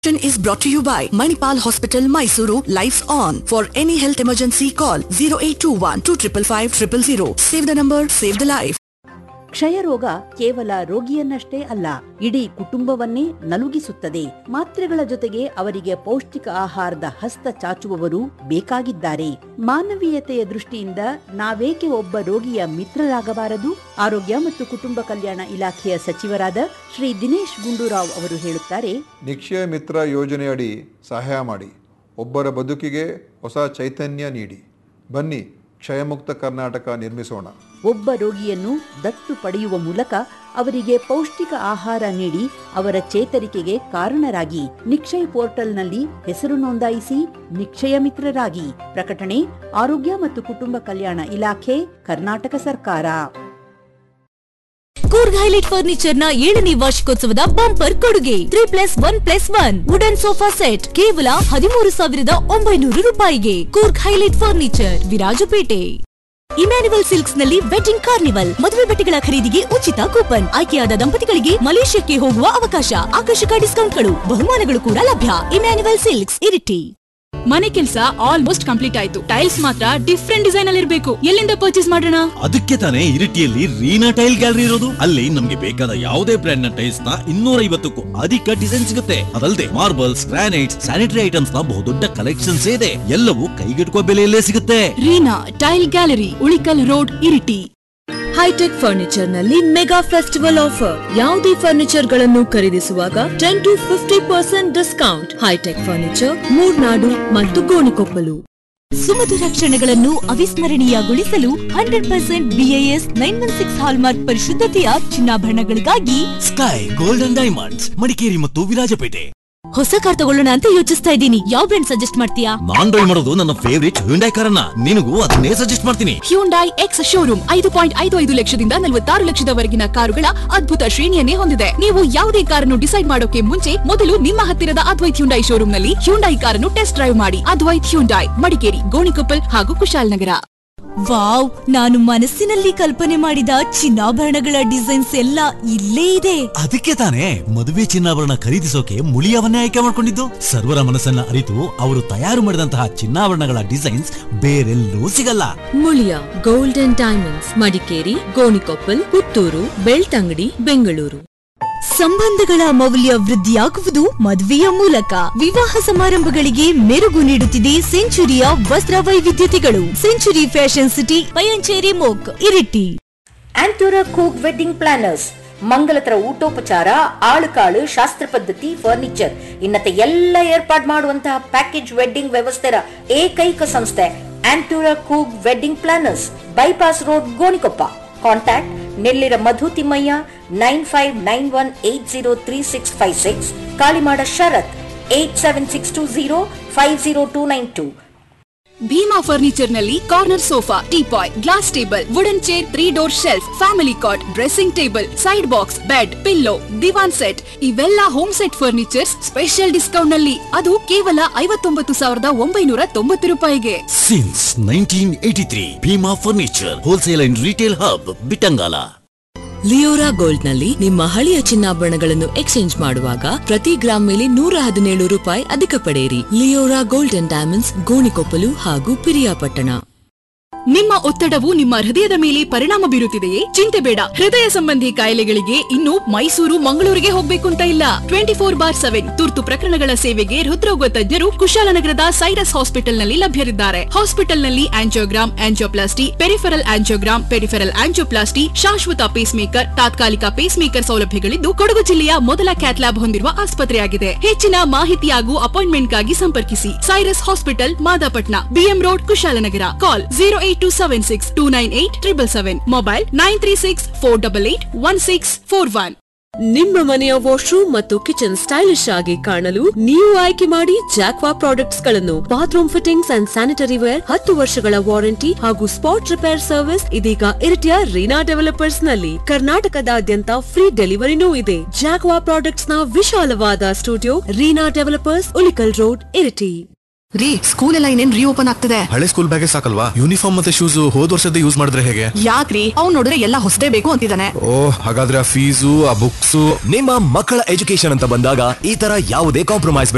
is brought to you by Manipal Hospital, Mysuru. Lights on. For any health emergency, call 0821 255 000. Save the number, save the life. ಕ್ಷಯರೋಗ ಕೇವಲ ರೋಗಿಯನ್ನಷ್ಟೇ ಅಲ್ಲ ಇಡೀ ಕುಟುಂಬವನ್ನೇ ನಲುಗಿಸುತ್ತದೆ ಮಾತ್ರೆಗಳ ಜೊತೆಗೆ ಅವರಿಗೆ ಪೌಷ್ಟಿಕ ಆಹಾರದ ಹಸ್ತ ಚಾಚುವವರು ಬೇಕಾಗಿದ್ದಾರೆ ಮಾನವೀಯತೆಯ ದೃಷ್ಟಿಯಿಂದ ನಾವೇಕೆ ಒಬ್ಬ ರೋಗಿಯ ಮಿತ್ರರಾಗಬಾರದು ಆರೋಗ್ಯ ಮತ್ತು ಕುಟುಂಬ ಕಲ್ಯಾಣ ಇಲಾಖೆಯ ಸಚಿವರಾದ ಶ್ರೀ ದಿನೇಶ್ ಗುಂಡೂರಾವ್ ಅವರು ಹೇಳುತ್ತಾರೆ ನಿಕ್ಷಯ ಮಿತ್ರ ಯೋಜನೆಯಡಿ ಸಹಾಯ ಮಾಡಿ ಒಬ್ಬರ ಬದುಕಿಗೆ ಹೊಸ ಚೈತನ್ಯ ನೀಡಿ ಬನ್ನಿ ಕ್ಷಯಮುಕ್ತ ಕರ್ನಾಟಕ ನಿರ್ಮಿಸೋಣ ಒಬ್ಬ ರೋಗಿಯನ್ನು ದತ್ತು ಪಡೆಯುವ ಮೂಲಕ ಅವರಿಗೆ ಪೌಷ್ಟಿಕ ಆಹಾರ ನೀಡಿ ಅವರ ಚೇತರಿಕೆಗೆ ಕಾರಣರಾಗಿ ನಿಕ್ಷಯ್ ಪೋರ್ಟಲ್ನಲ್ಲಿ ಹೆಸರು ನೋಂದಾಯಿಸಿ ನಿಕ್ಷಯ ಮಿತ್ರರಾಗಿ ಪ್ರಕಟಣೆ ಆರೋಗ್ಯ ಮತ್ತು ಕುಟುಂಬ ಕಲ್ಯಾಣ ಇಲಾಖೆ ಕರ್ನಾಟಕ ಸರ್ಕಾರ ಕೂರ್ಗ್ ಹೈಲೈಟ್ ಫರ್ನಿಚರ್ ನ ಏಳನೇ ವಾರ್ಷಿಕೋತ್ಸವದ ಬಂಪರ್ ಕೊಡುಗೆ three plus one plus one wooden sofa set ಕೇವಲ ಹದಿಮೂರು ಸಾವಿರದ ಒಂಬೈನೂರು ರೂಪಾಯಿಗೆ Coorg highlight furniture Virajpet Emmanuel silks ನಲ್ಲಿ ವೆಡ್ಡಿಂಗ್ ಕಾರ್ನಿವಲ್ ಮದುವೆ ಬಟ್ಟೆಗಳ ಖರೀದಿಗೆ ಉಚಿತ ಕೂಪನ್ ಆಯ್ಕೆಯಾದ ದಂಪತಿಗಳಿಗೆ ಮಲೇಷ್ಯಾಕ್ಕೆ ಹೋಗುವ ಅವಕಾಶ ಆಕರ್ಷಕ ಡಿಸ್ಕೌಂಟ್ಗಳು ಬಹುಮಾನಗಳು ಕೂಡ ಲಭ್ಯ ಇಮ್ಯಾನ್ಯುವಲ್ ಸಿಲ್ಕ್ಸ್ ಇರಿಟಿ ಮನೆ ಕೆಲಸ ಆಲ್ಮೋಸ್ಟ್ ಕಂಪ್ಲೀಟ್ ಆಯ್ತು ಟೈಲ್ಸ್ ಮಾತ್ರ ಡಿಫ್ರೆಂಟ್ ಡಿಸೈನ್ ಅಲ್ಲಿ ಇರಬೇಕು ಎಲ್ಲಿಂದ ಪರ್ಚೇಸ್ ಮಾಡೋಣ ಅದಕ್ಕೆ ತಾನೇ ಇರಿಟಿಯಲ್ಲಿ ರೀನಾ ಟೈಲ್ ಗ್ಯಾಲರಿ ಇರೋದು ಅಲ್ಲಿ ನಮ್ಗೆ ಬೇಕಾದ ಯಾವುದೇ ಬ್ರ್ಯಾಂಡ್ ನ ಟೈಲ್ಸ್ ನ ಇನ್ನೂರ ಐವತ್ತಕ್ಕೂ ಅಧಿಕ ಡಿಸೈನ್ ಸಿಗುತ್ತೆ ಅದಲ್ಲದೆ ಮಾರ್ಬಲ್ಸ್ ಗ್ರಾನೈಟ್ಸ್ ಸ್ಯಾನಿಟರಿ ಐಟಮ್ಸ್ ನ ಬಹುದೊಡ್ಡ ಕಲೆಕ್ಷನ್ಸ್ ಇದೆ ಎಲ್ಲವೂ ಕೈಗೆಟುಕುವ ಬೆಲೆಯಲ್ಲೇ ಸಿಗುತ್ತೆ Reena tile gallery Ulikkal road Iritty hitech furniture ನಲ್ಲಿ ಮೆಗಾ ಫೆಸ್ಟಿವಲ್ ಆಫರ್ ಯಾವುದೇ ಫರ್ನಿಚರ್ ಗಳನ್ನು ಖರೀದಿಸುವಾಗ ten to fifty percent discount hitech furniture Moornadu ಮತ್ತು ಗೋಣಿಕೊಪ್ಪಲು ಸುಮಧುರ ಕ್ಷಣಗಳನ್ನು ಅವಿಸ್ಮರಣೀಯಗೊಳಿಸಲು hundred percent B I S nine one six hallmark ಪರಿಶುದ್ಧತೆಯ ಚಿನ್ನಾಭರಣಗಳಿಗಾಗಿ ಸ್ಕೈ ಗೋಲ್ಡನ್ ಡೈಮಂಡ್ಸ್ ಮಡಿಕೇರಿ ಮತ್ತು ವಿರಾಜಪೇಟೆ ಹೊಸ ಕಾರ್ ತಗೊಳ್ಳೋಣ ಅಂತ ಯೋಚಿಸ್ತಾ ಇದ್ದೀನಿ ಯಾವ ಬ್ರ್ಯಾಂಡ್ ಸಜೆಸ್ಟ್ ಮಾಡ್ತೀಯಾ ನಾನ್ ಡ್ರೈವ್ ಮಾಡೋದು ನನ್ನ ಫೇವರಿಟ್ ಹ್ಯುಂಡೈ ಕಾರನ್ನ ನಿನಗೂ ಅದನ್ನೇ ಸಜೆಸ್ಟ್ ಮಾಡ್ತೀನಿ ಹ್ಯೂಂಡೈ ಎಕ್ಸ್ ಶೋರೂಮ್ ಐದು ಪಾಯಿಂಟ್ ಐದು ಐದು ಲಕ್ಷದಿಂದ ನಲವತ್ತಾರು ಲಕ್ಷದವರೆಗಿನ ಕಾರುಗಳ ಅದ್ಭುತ ಶ್ರೇಣಿಯನ್ನೇ ಹೊಂದಿದೆ ನೀವು ಯಾವುದೇ ಕಾರನ್ನು ಡಿಸೈಡ್ ಮಾಡೋಕೆ ಮುಂಚೆ ಮೊದಲು ನಿಮ್ಮ ಹತ್ತಿರದ ಅದ್ವೈತ್ ಹ್ಯುಂಡೈ ಶೋರೂಮ್ ನಲ್ಲಿ ಹ್ಯುಂಡೈ ಕಾರನ್ನು ಟೆಸ್ಟ್ ಡ್ರೈವ್ ಮಾಡಿ ಅದ್ವೈತ್ ಹ್ಯುಂಡೈ ಮಡಿಕೇರಿ ಗೋಣಿಕೊಪ್ಪಲ್ ಹಾಗೂ ಕುಶಾಲನಗರ ವಾವ್ ನಾನು ಮನಸ್ಸಿನಲ್ಲಿ ಕಲ್ಪನೆ ಮಾಡಿದ ಚಿನ್ನಾಭರಣಗಳ ಡಿಸೈನ್ಸ್ ಎಲ್ಲ ಇಲ್ಲೇ ಇದೆ ಅದಕ್ಕೆ ತಾನೇ ಮದುವೆ ಚಿನ್ನಾಭರಣ ಖರೀದಿಸೋಕೆ ಮುಳಿಯವನ್ನೇ ಆಯ್ಕೆ ಮಾಡ್ಕೊಂಡಿದ್ದು ಸರ್ವರ ಮನಸ್ಸನ್ನ ಅರಿತು ಅವರು ತಯಾರು ಮಾಡಿದಂತಹ ಚಿನ್ನಾಭರಣಗಳ ಡಿಸೈನ್ಸ್ ಬೇರೆಲ್ಲೂ ಸಿಗಲ್ಲ Muliya gold and diamonds Madikeri Gonikoppal Puttur Belthangady Bengaluru ಸಂಬಂಧಗಳ ಮೌಲ್ಯ ವೃದ್ಧಿಯಾಗುವುದು ಮದುವೆಯ ಮೂಲಕ ವಿವಾಹ ಸಮಾರಂಭಗಳಿಗೆ ಮೆರುಗು ನೀಡುತ್ತಿದೆ ಸೆಂಚುರಿಯ ವಸ್ತ್ರ ವೈವಿಧ್ಯತೆಗಳು ಸೆಂಚುರಿ ಫ್ಯಾಷನ್ ಸಿಟಿ ಪಯಂಚೇರಿ ಮೋಕ್ ಇರಿಟಿ ಆಂಟೂರ ಕೂಕ್ ವೆಡ್ಡಿಂಗ್ ಪ್ಲಾನರ್ಸ್ ಮಂಗಲತರ ಊಟೋಪಚಾರ ಆಳುಕಾಳು ಶಾಸ್ತ್ರ ಪದ್ಧತಿ ಫರ್ನಿಚರ್ ಇನ್ನತೆ ಎಲ್ಲ ಏರ್ಪಾಡು ಮಾಡುವಂತಹ ಪ್ಯಾಕೇಜ್ ವೆಡ್ಡಿಂಗ್ ವ್ಯವಸ್ಥೆಯ ಏಕೈಕ ಸಂಸ್ಥೆ ಆಂಟೂರ ಕೂಗ್ wedding planners bypass road Gonikoppa contact Nellira Madhu Thimmaiah nine five nine one eight zero three six five six Kalimada Sharath eight seven six two zero five zero two nine two Bheema furniture ನಲ್ಲಿ corner sofa teapoy glass table wooden chair three door shelf family cot dressing table side box bed pillow divan set ಇವೆಲ್ಲ home set furnitures special discount ನಲ್ಲಿ ಅದು ಕೇವಲ ಐವತ್ತೊಂಬತ್ತು ಸಾವಿರದ ಒಂಬೈನೂರ ತೊಂಬತ್ತು ರೂಪಾಯಿಗೆ since nineteen eighty three Bheema furniture wholesale and retail hub Bittangala Leora gold ನಲ್ಲಿ ನಿಮ್ಮ ಹಳೆಯ ಚಿನ್ನಾಭರಣಗಳನ್ನು ಎಕ್ಸ್ಚೇಂಜ್ ಮಾಡುವಾಗ ಪ್ರತಿ ಗ್ರಾಮ್ ಮೇಲೆ ನೂರ ಹದಿನೇಳು ರೂಪಾಯಿ ಅಧಿಕ ಪಡೆಯಿರಿ Leora gold and diamonds Gonikoppal ಹಾಗೂ ಪಿರಿಯಾಪಟ್ಟಣ ನಿಮ್ಮ ಒತ್ತಡವು ನಿಮ್ಮ ಹೃದಯದ ಮೇಲೆ ಪರಿಣಾಮ ಬೀರುತ್ತಿದೆಯೇ ಚಿಂತೆ ಬೇಡ ಹೃದಯ ಸಂಬಂಧಿ ಕಾಯಿಲೆಗಳಿಗೆ ಇನ್ನು ಮೈಸೂರು ಮಂಗಳೂರಿಗೆ ಹೋಗ್ಬೇಕು ಅಂತ ಇಲ್ಲ ಟ್ವೆಂಟಿ ಫೋರ್ ಬಾರ್ ಸೆವೆನ್ ತುರ್ತು ಪ್ರಕರಣಗಳ ಸೇವೆಗೆ ಹೃದ್ರೋಗ ತಜ್ಞರು ಕುಶಾಲನಗರದ ಸೈರಸ್ ಹಾಸ್ಪಿಟಲ್ ನಲ್ಲಿ ಲಭ್ಯರಿದ್ದಾರೆ ಹಾಸ್ಪಿಟಲ್ ನಲ್ಲಿ angiogram angioplasty peripheral angiogram peripheral angioplasty ಶಾಶ್ವತ ಪೇಸ್ ಮೇಕರ್ ತಾತ್ಕಾಲಿಕ ಪೇಸ್ ಮೇಕರ್ ಸೌಲಭ್ಯಗಳಿದ್ದು ಕೊಡಗು ಜಿಲ್ಲೆಯ ಮೊದಲ ಕ್ಯಾತ್ ಲ್ಯಾಬ್ ಹೊಂದಿರುವ ಆಸ್ಪತ್ರೆಯಾಗಿದೆ ಹೆಚ್ಚಿನ ಮಾಹಿತಿ ಹಾಗೂ ಅಪಾಯಿಂಟ್ಮೆಂಟ್ಗಾಗಿ ಸಂಪರ್ಕಿಸಿ Cyrus hospital Madapatna B M road Kushalnagar call zero eight two seven six two nine eight triple seven mobile nine three six four double eight one six four one ನಿಮ್ಮ ಮನೆಯ ವಾಶ್ರೂಮ್ ಮತ್ತು ಕಿಚನ್ ಸ್ಟೈಲಿಶ್ ಆಗಿ ಕಾಣಲು ನೀವು ಆಯ್ಕೆ ಮಾಡಿ ಜಾಕ್ವಾ ಪ್ರಾಡಕ್ಟ್ಸ್ ಗಳನ್ನು bathroom fittings and sanitary ware ಹತ್ತು ವರ್ಷಗಳ ವಾರಂಟಿ ಹಾಗೂ ಸ್ಪಾಟ್ ರಿಪೇರ್ ಸರ್ವಿಸ್ ಇದೀಗ ಇರಿಟಿಯ ರೀನಾ ಡೆವಲಪರ್ಸ್ ನಲ್ಲಿ ಕರ್ನಾಟಕದಾದ್ಯಂತ ಫ್ರೀ ಡೆಲಿವರಿನೂ ಇದೆ ಜಾಕ್ವಾ ಪ್ರಾಡಕ್ಟ್ಸ್ ನ ವಿಶಾಲವಾದ studio Reena developers Ulikkal road Iritty ರೀ ಸ್ಕೂಲ್ ಎಲ್ಲ ಇನ್ನೇನ್ ರೀಓಪನ್ ಆಗ್ತದೆ ಹಳೆ ಸ್ಕೂಲ್ ಬ್ಯಾಗೆ ಸಾಕಲ್ವಾ ಯೂನಿಫಾರ್ಮ್ ಮತ್ತೆ ಶೂಸ್ ಹೋದ್ ವರ್ಷದ ಯೂಸ್ ಮಾಡಿದ್ರೆ ಹೇಗೆ ಯಾಕ್ರಿ ಅವ್ನ್ ನೋಡಿದ್ರೆ ಎಲ್ಲ ಹೊಸದೇ ಬೇಕು ಅಂತಿದ್ದಾನೆ ಓ ಹಾಗಾದ್ರೆ ಆ ಫೀಸು ಆ ಬುಕ್ಸು ನಿಮ್ಮ ಮಕ್ಕಳ ಎಜುಕೇಶನ್ ಅಂತ ಬಂದಾಗ ಈ ತರ ಯಾವುದೇ ಕಾಂಪ್ರಮೈಸ್